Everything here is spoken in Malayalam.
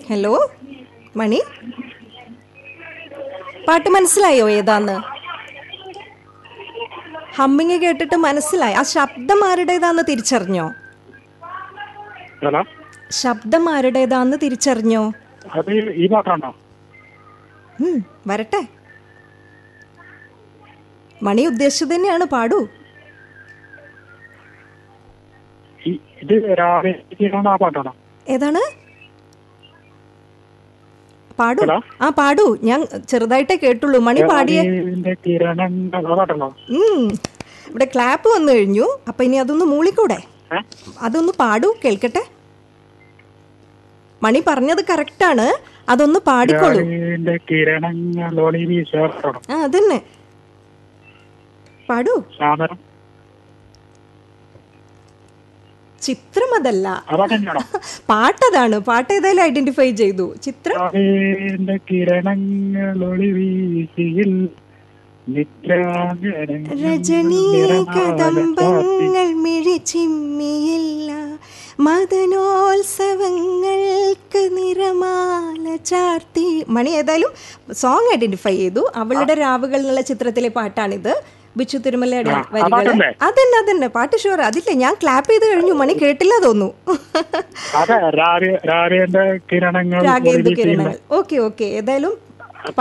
ഹലോ മണി പാട്ട് മനസ്സിലായോ ഏതാന്ന് ഹമ്മിങ് കേട്ടിട്ട് മനസ്സിലായി ആ ശബ്ദം ആരുടേതാന്ന് തിരിച്ചറിഞ്ഞോ ഹലോ ശബ്ദം ആരുടേതാന്ന് തിരിച്ചറിഞ്ഞോ അത് ഈ പാട്ടാണോ ഉം, വരട്ടെ മണി ഉദ്ദേശിച്ചത് തന്നെയാണ് പാടൂ ഈ- ഇത് രാവിലെ ആ പാട്ടാണോ ഏതാണ് പാടൂ ഹലോ? ആ പാടൂ ഞാൻ ചെറുതായിട്ടേ കേട്ടുള്ളൂ മണി പാടിയേ രാവിലെ കിരണങ്ങൾ ആ പാട്ടാണോ ഉം. ഇവിടെ ക്ലാപ്പ് വന്നു കഴിഞ്ഞു അപ്പൊ ഇനി അതൊന്ന് മൂളിക്കൂടെ ഏ? അതൊന്ന് പാടൂ കേൾക്കട്ടെ മണി പറഞ്ഞത് കറക്റ്റാണ് അതൊന്ന് പാടിക്കോളൂ രാവിലെ കിരണങ്ങൾ ഒളി വീശാണോ ആ അതന്നെ പാടൂ സാധനം ചിത്രം അതല്ല ആ പാട്ട് തന്നെയാണോ പാട്ടതാണ് പാട്ട് ഏതായാലും ഐഡന്റിഫൈ ചെയ്തു ചിത്രം രാവിലെ കിരണങ്ങൾ ഒളി വീശിയിൽ നിദ്രാംഗനങ്ങൾ രജനീ നിറമാല ചാർത്തി. കദംബങ്ങൾ മിഴിച്ചിമ്മിയില്ല മദനോത്സവങ്ങൾക്ക് നിറമാല ചാർത്തി മണി ഏതായാലും സോങ് ഐഡന്റിഫൈ ചെയ്തു അവളുടെ രാവുകൾ എന്നുള്ള ചിത്രത്തിലെ പാട്ടാണിത് ബിച്ചു തിരുമലയുടെ ആ, ആ വരികൾ പാട്ടല്ലേ? അതന്നെ അതന്നെ പാട്ട് ഷുവർ അതില്ലേ ഞാൻ ക്ലാപ്പ് ചെയ്ത് കഴിഞ്ഞു മണി കേട്ടില്ല തോന്നുന്നു അതെ രാവിലെ രാവിലെ കിരണങ്ങൾ ഒളി രാഗേന്ദു വീശിയിൽ കിരണങ്ങൾ ഓക്കെ ഓക്കെ ഏതായാലും